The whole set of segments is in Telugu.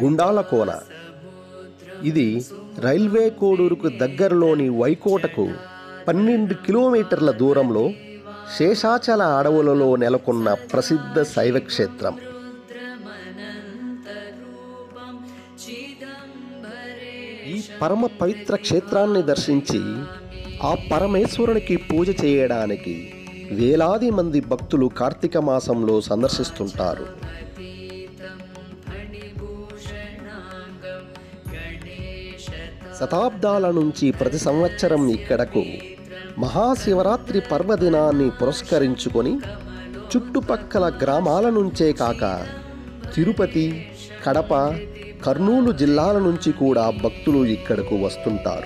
గుండాల కోన ఇది రైల్వే కోడూరుకు దగ్గరలోని వైకోటకు పన్నెండు కిలోమీటర్ల దూరంలో శేషాచల అడవులలో నెలకొన్న ప్రసిద్ధ శైవ క్షేత్రం ఈ పరమ పవిత్ర క్షేత్రాన్ని దర్శించి ఆ పరమేశ్వరునికి పూజ చేయడానికి వేలాది మంది భక్తులు కార్తీక మాసంలో సందర్శిస్తుంటారు శతాబ్దాల నుంచి ప్రతి సంవత్సరం ఇక్కడకు మహాశివరాత్రి పర్వదినాన్ని పురస్కరించుకొని చుట్టుపక్కల గ్రామాల నుంచే కాక తిరుపతి కడప కర్నూలు జిల్లాల నుంచి కూడా భక్తులు ఇక్కడకు వస్తుంటారు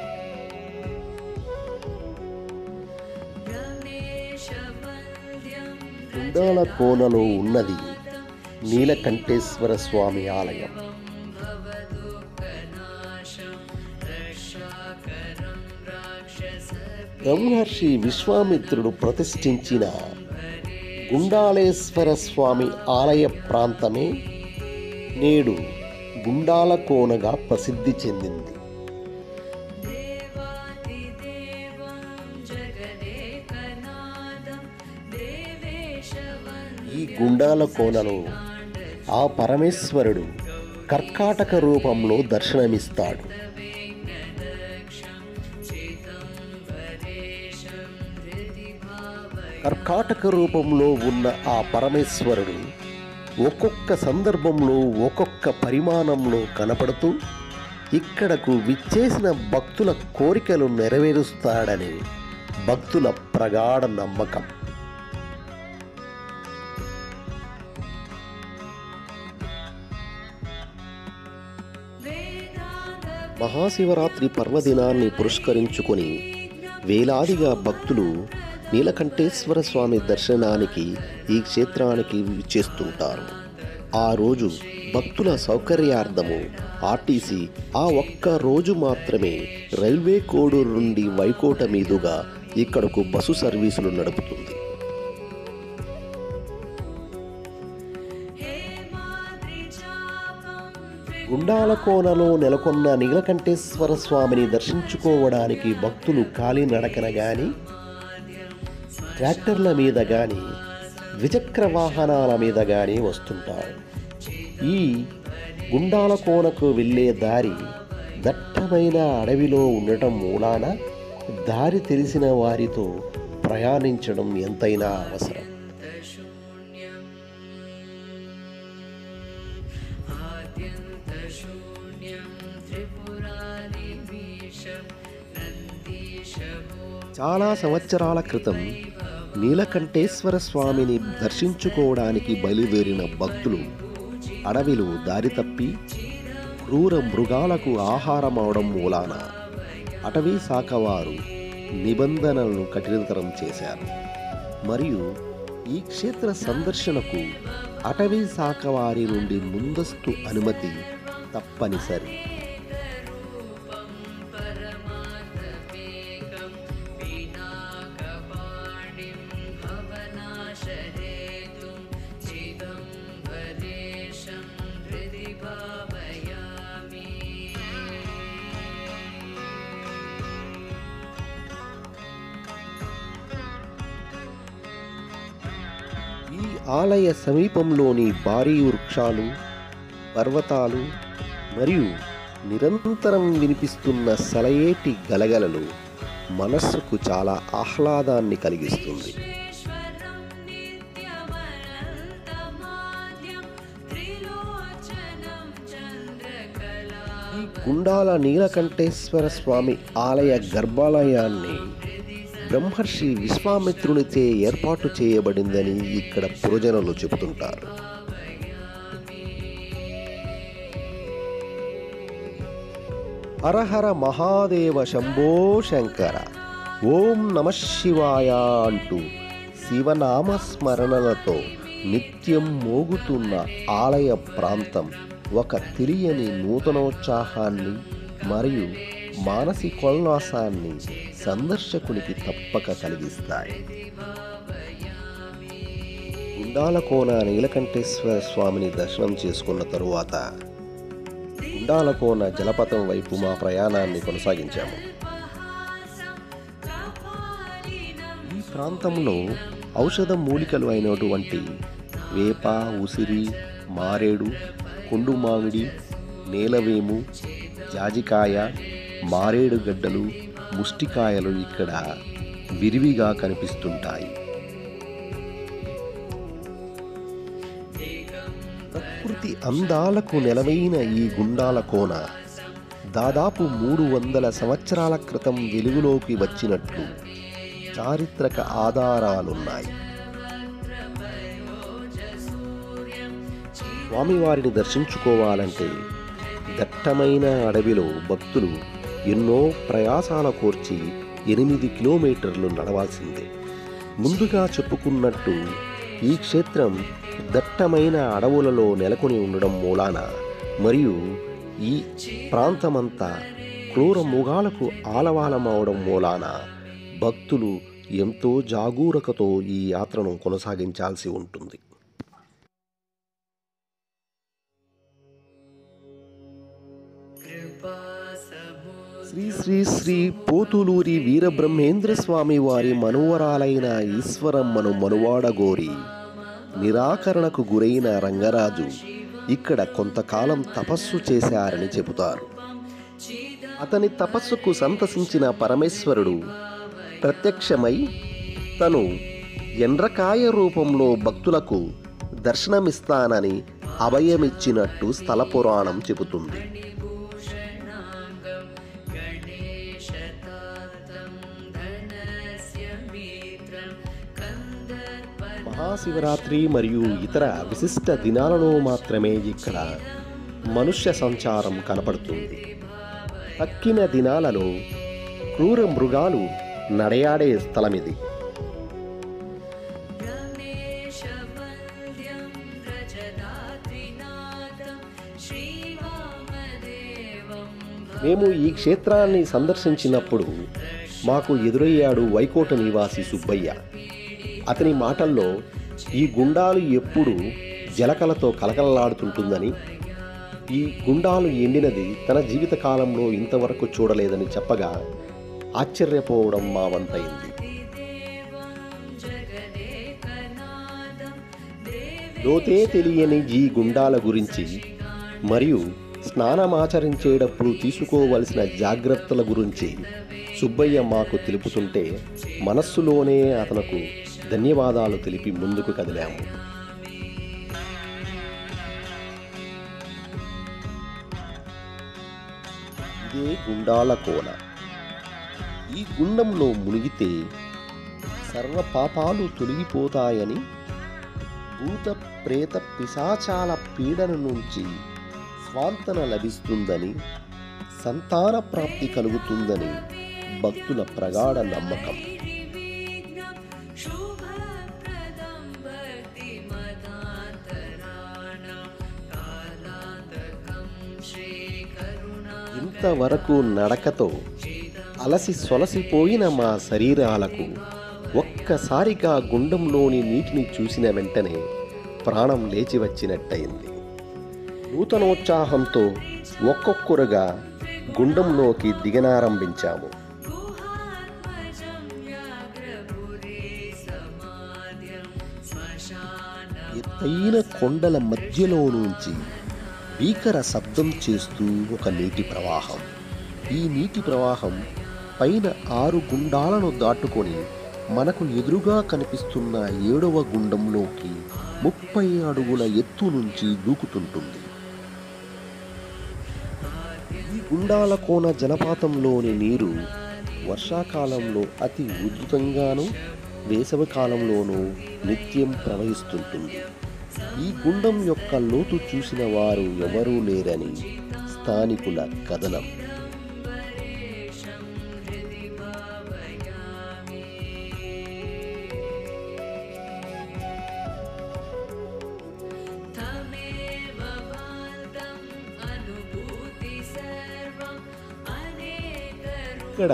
కుండాల కోనలో ఉన్నది నీలకంఠేశ్వర స్వామి ఆలయం బ్రహ్మర్షి విశ్వామిత్రుడు ప్రతిష్ఠించిన గుండాలేశ్వర స్వామి ఆలయ ప్రాంతమే నేడు గుండాల కోనగా ప్రసిద్ధి చెందింది ఈ గుండాల కోనలో ఆ పరమేశ్వరుడు కర్కాటక రూపంలో దర్శనమిస్తాడు కర్కాటక రూపంలో ఉన్న ఆ పరమేశ్వరుడు ఒక్కొక్క సందర్భంలో ఒక్కొక్క పరిమాణంలో కనపడుతూ ఇక్కడకు విచ్చేసిన భక్తుల కోరికలు నెరవేరుస్తాడని భక్తుల ప్రగాఢ నమ్మకం మహాశివరాత్రి పర్వదినాన్ని పురస్కరించుకొని వేలాదిగా భక్తులు నీలకంఠేశ్వర స్వామి దర్శనానికి ఈ క్షేత్రానికి చేస్తుంటారు ఆ రోజు భక్తుల సౌకర్యార్థము ఆర్టీసీ ఆ ఒక్క రోజు మాత్రమే రైల్వే కోడూరు నుండి వైకోట మీదుగా ఇక్కడకు బస్సు సర్వీసులు నడుపుతుంది గుండాల కోనలో నెలకొన్న నీలకంఠేశ్వర స్వామిని దర్శించుకోవడానికి భక్తులు కాలినడకన గాని ట్రాక్టర్ల మీద గాని ద్విచక్ర వాహనాల మీద గాని వస్తుంటారు ఈ గుండాల కోనకు వెళ్ళే దారి దట్టమైన అడవిలో ఉండటం మూలాన దారి తెలిసిన వారితో ప్రయాణించడం ఎంతైనా అవసరం చాలా సంవత్సరాల క్రితం నీలకంఠేశ్వర స్వామిని దర్శించుకోవడానికి బయలుదేరిన భక్తులు అడవిలో దారి తప్పి క్రూర మృగాలకు ఆహారం అవడం మూలాన అటవీ శాఖ వారు నిబంధనలను కఠినతరం చేశారు మరియు ఈ క్షేత్ర సందర్శనకు అటవీ శాఖ వారి నుండి ముందస్తు అనుమతి తప్పనిసరి ఈ ఆలయ సమీపంలోని భారీ వృక్షాలు పర్వతాలు మరియు నిరంతరం వినిపిస్తున్న సెలయేటి గలగలలు మనస్సుకు చాలా ఆహ్లాదాన్ని కలిగిస్తుంది ఈ గుండాల నీలకంఠేశ్వర స్వామి ఆలయ గర్భాలయాన్ని బ్రహ్మర్షి విశ్వామిత్రునిచే ఏర్పాటు చేయబడిందని ఇక్కడ పురజనులు చెబుతుంటారు హరహర మహాదేవ శంభో శంకర ఓం నమ శివాయ అంటూ శివనామ స్మరణలతో నిత్యం మోగుతున్న ఆలయ ప్రాంతం ఒక తెలియని నూతనోత్సాహాన్ని మరియు మానసికోల్లాసాన్ని సందర్శకునికి తప్పక కలిగిస్తాయి గుండాలకోన నీలకంఠేశ్వర స్వామిని దర్శనం చేసుకున్న తరువాత గుండాలకోన జలపాతం వైపు మా ప్రయాణాన్ని కొనసాగించాము ఈ ప్రాంతంలో ఔషధ మూలికలు అయినటువంటి వేప ఉసిరి మారేడు కొండు మామిడి నేలవేము జాజికాయ మారేడు గడ్డలు ముష్టికాయలు ఇక్కడ విరివిగా కనిపిస్తుంటాయి ప్రకృతి అందాలకు నెలవైన ఈ గుండాల కోన దాదాపు మూడు వందల సంవత్సరాల క్రితం వెలుగులోకి వచ్చినట్లు చారిత్రక ఆధారాలున్నాయి స్వామివారిని దర్శించుకోవాలంటే దట్టమైన అడవిలో భక్తులు ఎన్నో ప్రయాసాల కోర్చి ఎనిమిది కిలోమీటర్లు నడవాల్సిందే ముందుగా చెప్పుకున్నట్టు ఈ క్షేత్రం దట్టమైన అడవులలో నెలకొని ఉండడం మూలాన మరియు ఈ ప్రాంతమంతా క్రూర మృగాలకు ఆలవాలమవడం మూలాన భక్తులు ఎంతో జాగూరకతో ఈ యాత్రను కొనసాగించాల్సి ఉంటుంది శ్రీ శ్రీ శ్రీ పోతులూరి వీరబ్రహ్మేంద్ర స్వామి వారి మనువరాలైన ఈశ్వరమ్మను మనువాడగోరి నిరాకరణకు గురైన రంగరాజు ఇక్కడ కొంతకాలం తపస్సు చేశారని చెబుతారు అతని తపస్సుకు సంతసించిన పరమేశ్వరుడు ప్రత్యక్షమై తను ఎండ్రకాయ రూపంలో భక్తులకు దర్శనమిస్తానని అభయమిచ్చినట్టు స్థల పురాణం చెబుతుంది మహాశివరాత్రి మరియు ఇతర విశిష్ట దినాలలో మాత్రమే ఇక్కడ మనుష్య సంచారం కనపడుతుంది తక్కిన దినాలలో క్రూర మృగాలు నడయాడే స్థలమిది మేము ఈ క్షేత్రాన్ని సందర్శించినప్పుడు మాకు ఎదురయ్యాడు వైకోట నివాసి సుబ్బయ్య అతని మాటల్లో ఈ గుండాలు ఎప్పుడు జలకలతో కలకలలాడుతుంటుందని ఈ గుండాలు ఎండినది తన జీవిత కాలంలో ఇంతవరకు చూడలేదని చెప్పగా ఆశ్చర్యపోవడం మా వంతైంది లోతే తెలియని ఈ గుండాల గురించి మరియు స్నానమాచరించేటప్పుడు తీసుకోవలసిన జాగ్రత్తల గురించి సుబ్బయ్య మాకు తెలుపుతుంటే మనస్సులోనే అతనుకు ధన్యవాదాలు తెలిపి ముందుకు కదిలాము ఇదే గుండాల కోన ఈ గుండంలో మునిగితే సర్వ పాపాలు తొలగిపోతాయని భూత ప్రేత పిశాచాల పీడన నుంచి స్వాంతన లభిస్తుందని సంతాన ప్రాప్తి కలుగుతుందని భక్తుల ప్రగాఢ నమ్మకం ఇంతవరకు నడకతో అలసి సొలసిపోయిన మా శరీరాలకు ఒక్కసారిగా గుండంలోని నీటిని చూసిన వెంటనే ప్రాణం లేచి వచ్చినట్టయింది నూతనోత్సాహంతో ఒక్కొక్కరుగా గుండంలోకి దిగనారంభించాము ఎత్తైన కొండల మధ్యలో నుంచి భీకర శబ్దం చేస్తూ ఒక నీటి ప్రవాహం ఈ నీటి ప్రవాహం పైన ఆరు గుండాలను దాటుకొని మనకు ఎదురుగా కనిపిస్తున్న ఏడవ గుండంలోకి ముప్పై అడుగుల ఎత్తు నుంచి దూకుతుంటుంది ఈ గుండాల కోన జలపాతంలోని నీరు వర్షాకాలంలో అతి ఉధృతంగాను వేసవి కాలంలోనూ నిత్యం ప్రవహిస్తుంటుంది ఈ గుండం యొక్క లోతు చూసిన వారు ఎవరూ లేరని స్థానికుల కథనం ఇక్కడ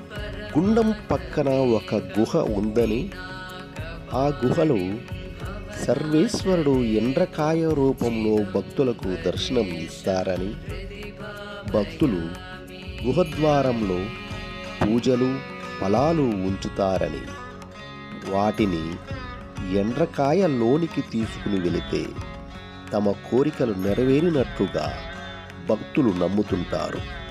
గుండం పక్కన ఒక గుహ ఉందని ఆ గుహలో సర్వేశ్వరుడు ఎండ్రకాయ రూపంలో భక్తులకు దర్శనం ఇస్తారని భక్తులు గుహద్వారంలో పూజలు ఫలాలు ఉంచుతారని వాటిని ఎండ్రకాయ లోనికి తీసుకుని వెళితే తమ కోరికలు నెరవేరినట్లుగా భక్తులు నమ్ముతుంటారు